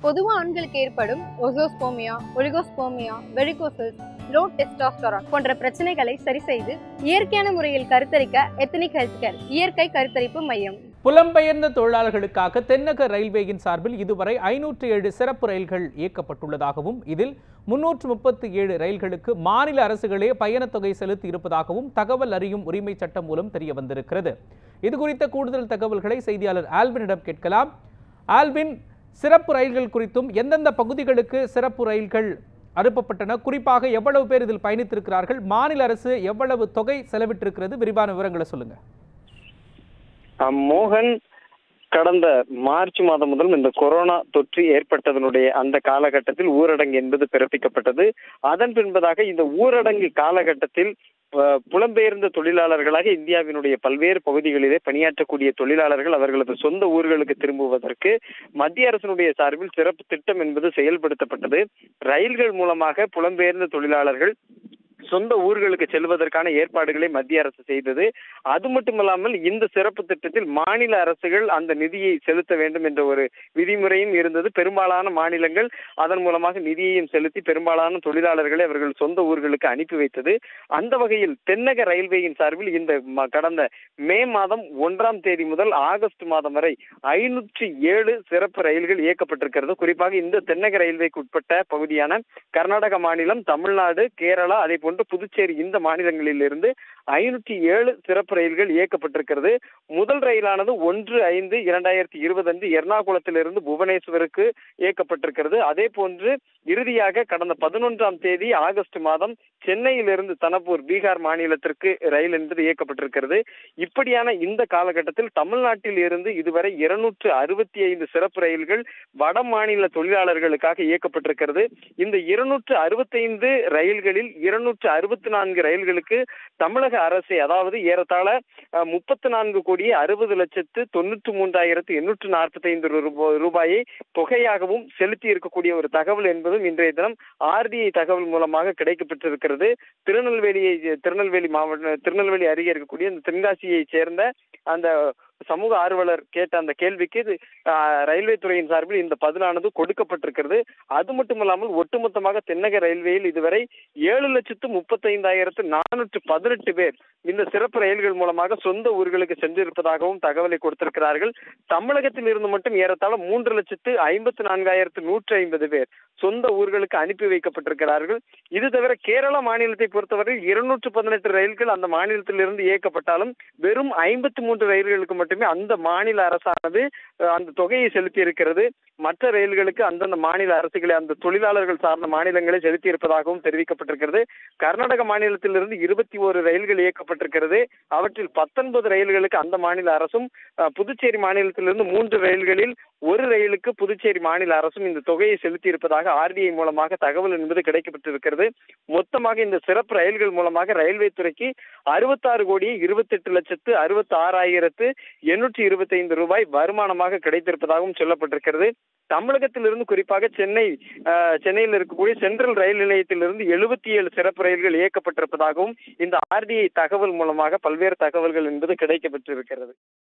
பொதுவா ஆண்களுக்கு ஏற்படும் azoospermia oligospermia varicoceles low testosterone போன்ற பிரச்சனைகளை சரி செய்து இயற்கையான முறையில் கருத்தரிக்க எத்தனிக் ஹெல்த் கேர் இயற்கை கருத்தரிப்பு மையம் புலம்பெயர்ந்த தொழிலாளர்களுக்காக தென்னக ரயில்வேயின் சார்பில் இதுவரை ஐநூற்று ஏழு சிறப்பு ரயில்கள் இயக்கப்பட்டுள்ளதாகவும் இதில் முன்னூற்று முப்பத்தி ஏழு ரயில்களுக்கு மாநில அரசுகளே பயணத் தொகை செலுத்தி இருப்பதாகவும் தகவல் அறியும் உரிமை சட்டம் மூலம் தெரிய வந்திருக்கிறது இது குறித்த கூடுதல் தகவல்களை செய்தியாளர் ஆல்வினிடம் கேட்கலாம் ஆல்வின் சிறப்பு ரயில்கள் குறித்தும் எந்தெந்த பகுதிகளுக்கு சிறப்பு ரயில்கள் அனுப்பப்பட்டன குறிப்பாக எவ்வளவு பேர் இதில் பயணித்திருக்கிறார்கள் மாநில அரசு எவ்வளவு தொகை செலவிட்டிருக்கிறது விரிவான விவரங்களை சொல்லுங்க அஹ் மோகன் கடந்த மார்ச் மாதம் முதல் இந்த கொரோனா தொற்று ஏற்பட்டதனுடைய அந்த காலகட்டத்தில் ஊரடங்கு என்பது பிறப்பிக்கப்பட்டது அதன் பின்பதாக இந்த ஊரடங்கு காலகட்டத்தில் அஹ், புலம்பெயர்ந்த தொழிலாளர்களாக இந்தியாவினுடைய பல்வேறு பகுதிகளிலே பணியாற்றக்கூடிய தொழிலாளர்கள் அவர்களது சொந்த ஊர்களுக்கு திரும்புவதற்கு மத்திய அரசினுடைய சார்பில் சிறப்பு திட்டம் என்பது செயல்படுத்தப்பட்டது ரயில்கள் மூலமாக புலம்பெயர்ந்த தொழிலாளர்கள் சொந்த ஊர்களுக்கு செல்வதற்கான ஏற்பாடுகளை மத்திய அரசு செய்தது அது மட்டுமல்லாமல் இந்த சிறப்பு திட்டத்தில் மாநில அரசுகள் அந்த நிதியை செலுத்த வேண்டும் என்ற ஒரு விதிமுறையும் இருந்தது பெரும்பாலான மாநிலங்கள் அதன் மூலமாக நிதியையும் செலுத்தி பெரும்பாலான தொழிலாளர்களை அவர்கள் சொந்த ஊர்களுக்கு அனுப்பி வைத்தது அந்த வகையில் தென்னக ரயில்வேயின் சார்பில் இந்த ம- கடந்த மே மாதம் ஒன்றாம் தேதி முதல் ஆகஸ்ட் மாதம் வரை ஐநூற்றி ஏழு சிறப்பு ரயில்கள் இயக்கப்பட்டிருக்கிறது குறிப்பாக இந்த தென்னக ரயில்வேக்கு உட்பட்ட பகுதியான கர்நாடக மாநிலம் தமிழ்நாடு கேரளா அதே போன்று புதுச்சேரி இந்த மாநிலங்களிலிருந்து ஐநூற்றி ஏழு சிறப்பு ரயில்கள் இயக்கப்பட்டிருக்கிறது முதல் ரயிலானது ஒன்று ஐந்து இரண்டாயிரத்தி இருபது அன்று எர்ணாகுளத்திலிருந்து புவனேஸ்வருக்கு இயக்கப்பட்டிருக்கிறது அதே போன்று இறுதியாக கடந்த பதினொன்றாம் தேதி ஆகஸ்ட் மாதம் சென்னையிலிருந்து தனப்பூர் பீகார் மாநிலத்திற்கு ரயில் என்பது இயக்கப்பட்டிருக்கிறது இப்படியான இந்த காலகட்டத்தில் தமிழ்நாட்டில் இருந்து இதுவரை இருநூற்று அறுபத்தி ஐந்து சிறப்பு ரயில்கள் வட மாநில தொழிலாளர்களுக்காக இயக்கப்பட்டிருக்கிறது இந்த இருநூற்று அறுபத்தைந்து ரயில்களில் இருநூற்று அறுபத்தி நான்கு ரயில்களுக்கு தமிழக அரசே அதாவது ஏறத்தாழ முப்பத்தி நான்கு கோடியே அறுபது லட்சத்து தொண்ணூற்று மூன்றாயிரத்து எண்ணூற்று நாற்பத்தி ஐந்து ரூபாயை தொகையாகவும் செலுத்தி இருக்கக்கூடிய ஒரு தகவல் என்பதும் இன்றைய தினம் ஆர்டிஐ தகவல் மூலமாக கிடைக்கப்பட்டிருக்கிறது திருநெல்வேலியை திருநெல்வேலி மாவட்ட திருநெல்வேலி அருகே இருக்கக்கூடிய இந்த தென்காசியை சேர்ந்த அந்த சமூக ஆர்வலர் கேட்ட அந்த கேள்விக்கு இது, ஆஹ், ரயில்வே துறையின் சார்பில் இந்த பதிலானது கொடுக்கப்பட்டிருக்கிறது அது மட்டுமல்லாமல் ஒட்டுமொத்தமாக தென்னக ரயில்வேயில் இதுவரை ஏழு லட்சத்து முப்பத்தைந்தாயிரத்து நானூற்று பதினெட்டு பேர் இந்த சிறப்பு ரயில்கள் மூலமாக சொந்த ஊர்களுக்கு சென்றிருப்பதாகவும் தகவலை கொடுத்திருக்கிறார்கள் தமிழகத்தில் இருந்து மட்டும் ஏறத்தாழ மூன்று லட்சத்து ஐம்பத்து நான்காயிரத்து நூற்று ஐம்பது பேர் சொந்த ஊர்களுக்கு அனுப்பி வைக்கப்பட்டிருக்கிறார்கள் இது தவிர கேரள மாநிலத்தை பொறுத்தவரை இருநூற்று பதினெட்டு ரயில்கள் அந்த மாநிலத்திலிருந்து இயக்கப்பட்டாலும் வெறும் ஐம்பத்தி மூன்று ரயில்களுக்கு மட்டுமே அந்த மாநில அரசானது அஹ், அந்த தொகையை செலுத்தி இருக்கிறது மற்ற ரயில்களுக்கு அந்தந்த மாநில அரசுகளை அந்த தொழிலாளர்கள் சார்ந்த மாநிலங்களை செலுத்தி இருப்பதாகவும் தெரிவிக்கப்பட்டிருக்கிறது கர்நாடக மாநிலத்திலிருந்து இருபத்தி ஒரு ரயில்கள் இயக்கப்பட்டிருக்கிறது அவற்றில் பத்தொன்பது ரயில்களுக்கு அந்த மாநில அரசும் அஹ், புதுச்சேரி மாநிலத்திலிருந்து மூன்று ரயில்களில் ஒரு ரயிலுக்கு புதுச்சேரி மாநில அரசும் இந்த தொகையை செலுத்தி இருப்பதாக ஆர்டிஐ மூலமாக தகவல் என்பது கிடைக்கப்பட்டிருக்கிறது மொத்தமாக இந்த சிறப்பு ரயில்கள் மூலமாக ரயில்வே துறைக்கு அறுபத்தாறு கோடியே இருபத்தெட்டு லட்சத்து அறுபத்தி ஆறாயிரத்து எண்ணூற்றி இருபத்தி ஐந்து ரூபாய் வருமானமாக கிடைத்திருப்பதாகவும் சொல்லப்பட்டிருக்கிறது தமிழகத்திலிருந்து குறிப்பாக சென்னை அஹ், சென்னையில் இருக்கக்கூடிய சென்ட்ரல் ரயில் நிலையத்திலிருந்து எழுபத்தி ஏழு சிறப்பு ரயில்கள் இயக்கப்பட்டிருப்பதாகவும் இந்த ஆர்டிஐ தகவல் மூலமாக பல்வேறு தகவல்கள் என்பது கிடைக்கப்பட்டிருக்கிறது